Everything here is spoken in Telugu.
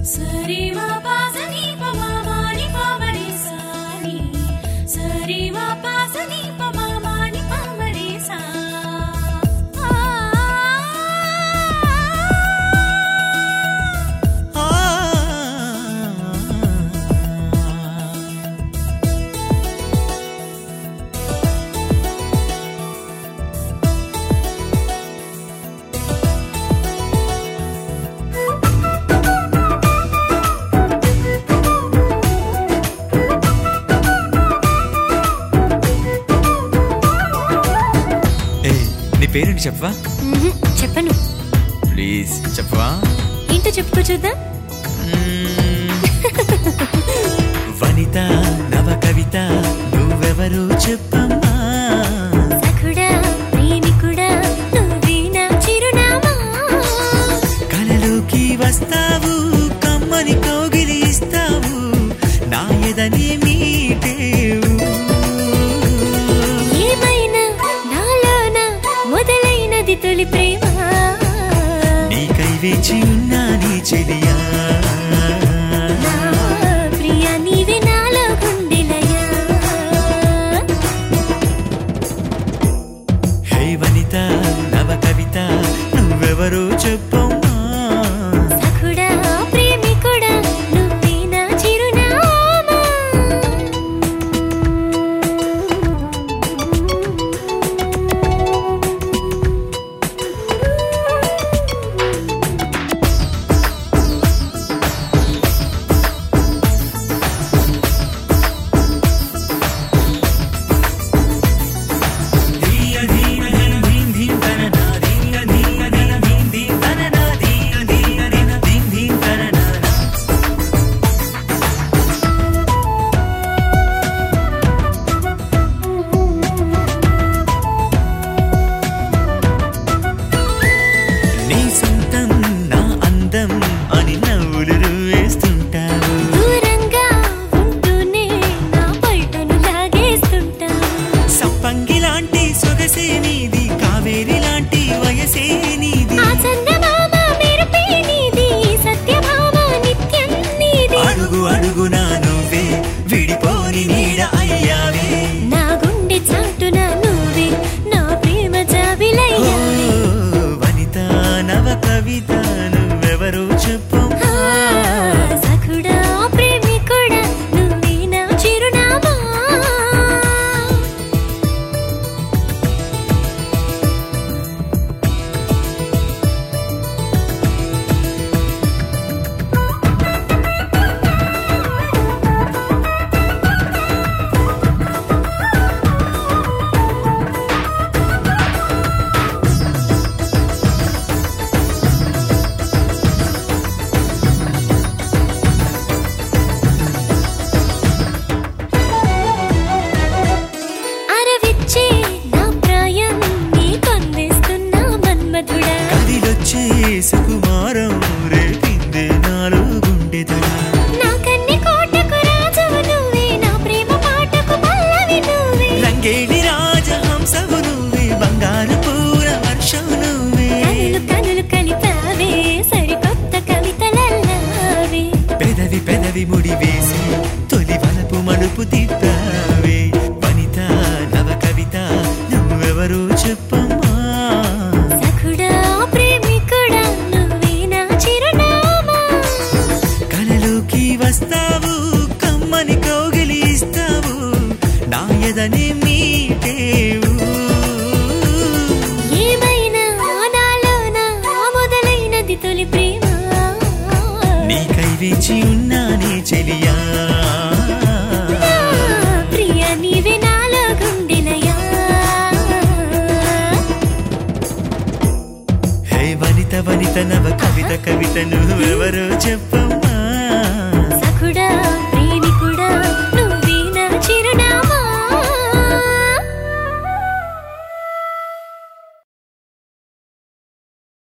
సరి మ ప స ని ప మ మ ని ప మ రి సా ని సరి మ ప స ని ప మ మ ని ప మ రి సా ఆ ఏ నీ పేరేంటి చెప్పవా మ్మ్, చెప్పను ప్లీజ్ చెప్పవా ఏంటో చెప్పుకో చూద్దాం వనిత నవ కవిత నువ్వెవరు చెప్పమ్మా సఖుడా ప్రేమికుడా నువ్వే నా చిరునామా కలలోకి వస్తావు కమ్మని కౌగిలి ఇస్తావు నా ఎదని మీటేవు ఏమైనా నాలోన మొదలైనది తొలి ప్రేమ నీకై వేచి ఉన్నా నీ చెలియా నా ప్రియా నీవే నాలో గుండెలయా హే వనిత నవ కవిత నువ్వెవరు చెప్పమ్మా సఖుడా ప్రేమికుడా నువ్వే నా చిరునామా నీ సొంతం నా అందం అని నవ్వులు వేస్తుంటావు దూరంగా ఉంటూనే నా పైటను లాగేస్తుంటావు సప్పంగి లాంటి సొగసే నీది కావేరి లాంటి వయసే నీది ఆ చందమామ మెరుపే నీది సత్యభామ నిత్యం నీది అడుగు అడుగునా నువ్వే విడిపోని నీడ అయ్యావే నా గుండె చాటున నువ్వే నా ప్రేమ ఓ, జాబిలయ్యావే వనిత నవ కవిత నువ్వెవరు చెప్పమ్మా ఆ, సఖుడా ప్రేమికుడా నువ్వే నా చిరునామా అరవిచ్చే నా ప్రాయం నీ కందిస్తున్నా మన్మధుడా కదిలొచ్చే సుకుమారం రేపిందే నాలో గుండెదడా నా కన్ని కోటకు రాజు నువ్వే నా ప్రేమ పాటకు పల్లవి నువ్వే రంగేలి రాజహంసవు నువ్వే బంగారు పూల వర్షం నువ్వే కనులు కనులు కలిపావే సరికొత్త కవితలల్లావే పెదవి పెదవి ముడి వేసి తొలి వలపు మడుపు తిప్పావే వనిత నవ కవిత నువ్వెవరు చెప్పమ్మా సఖుడా ప్రేమికుడా నువ్వే నా చిరునామా కలలోకి వస్తావు కమ్మని కౌగిలి ఇస్తావు నా ఎదని మీటేవు ఏమైనా నాలోన మొదలైనది తొలి ప్రేమ నీకై వేచి ఉన్నానే చెలియా నా ప్రియ నీవే నాలో గుండెలయా హే వనిత వనిత నవ కవిత కవిత నువ్వెవరు